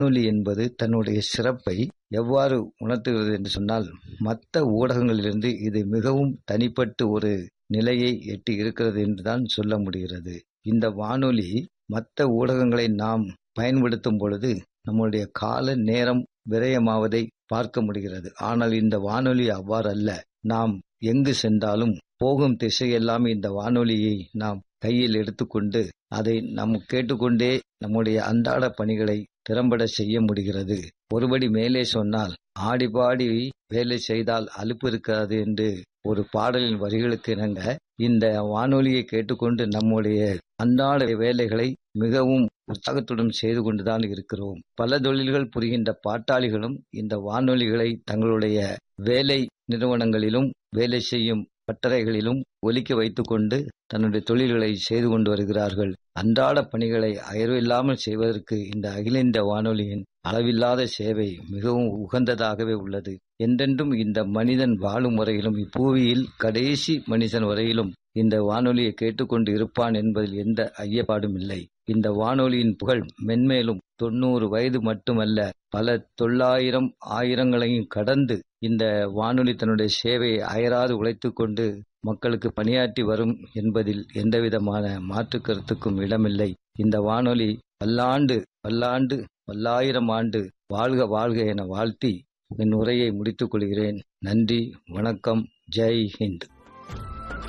வானொலி என்பது தன்னுடைய சிறப்பை எவ்வாறு உணர்த்துகிறது என்று சொன்னால் மற்ற ஊடகங்களிலிருந்து இது மிகவும் தனிப்பட்டு ஒரு நிலையை எட்டி இருக்கிறது என்றுதான் சொல்ல முடிகிறது இந்த வானொலி மற்ற ஊடகங்களை நாம் பயன்படுத்தும் பொழுது நம்முடைய கால நேரம் விரயமாவதை பார்க்க முடிகிறது ஆனால் இந்த வானொலி அவ்வாறு அல்ல நாம் எங்கு சென்றாலும் போகும் திசையெல்லாம் இந்த வானொலியை நாம் கையில் எடுத்துக்கொண்டு அதை நாம் கேட்டுக்கொண்டே நம்முடைய அன்றாட பணிகளை திறம்பட செய்ய முடிகிறது ஒருபடி மேலே சொன்னால் ஆடி பாடி வேலை செய்தால் அலுப்பு இருக்காது என்று ஒரு பாடலின் வரிகளுக்கு இணங்க இந்த வானொலியை கேட்டுக்கொண்டு நம்முடைய அன்றாட வேலைகளை மிகவும் உற்சாகத்துடன் செய்து கொண்டுதான் இருக்கிறோம் பல தொழில்கள் புரிகின்ற பாட்டாளிகளும் இந்த வானொலிகளை தங்களுடைய வேலை நிறுவனங்களிலும் வேலை செய்யும் பட்டறைகளிலும் ஒலிக்க வைத்துக்கொண்டு தன்னுடைய தொழில்களை செய்து கொண்டு வருகிறார்கள் அன்றாட பணிகளை அயர்வில்லாமல் செய்வதற்கு இந்த அகில இந்த வானொலியின் அளவில்லாத சேவை மிகவும் உகந்ததாகவே உள்ளது என்றென்றும் இந்த மனிதன் வாழும் வரையிலும் இப்பூவியில் கடைசி மனிதன் வரையிலும் இந்த வானொலியை கேட்டுக்கொண்டு இருப்பான் என்பதில் எந்த ஐயப்பாடும் இல்லை இந்த வானொலியின் புகழ் மென்மேலும் தொண்ணூறு வயது மட்டுமல்ல பல தொள்ளாயிரம் ஆயிரங்களையும் கடந்து இந்த வானொலி தன்னுடைய சேவையை அயராது உழைத்து கொண்டு மக்களுக்கு பணியாற்றி வரும் என்பதில் எந்தவிதமான மாற்று கருத்துக்கும் இடமில்லை இந்த வானொலி பல்லாண்டு பல்லாண்டு பல்லாயிரம் ஆண்டு வாழ்க வாழ்க என வாழ்த்தி என் உரையை முடித்துக் கொள்கிறேன் நன்றி வணக்கம் ஜெய் ஹிந்த்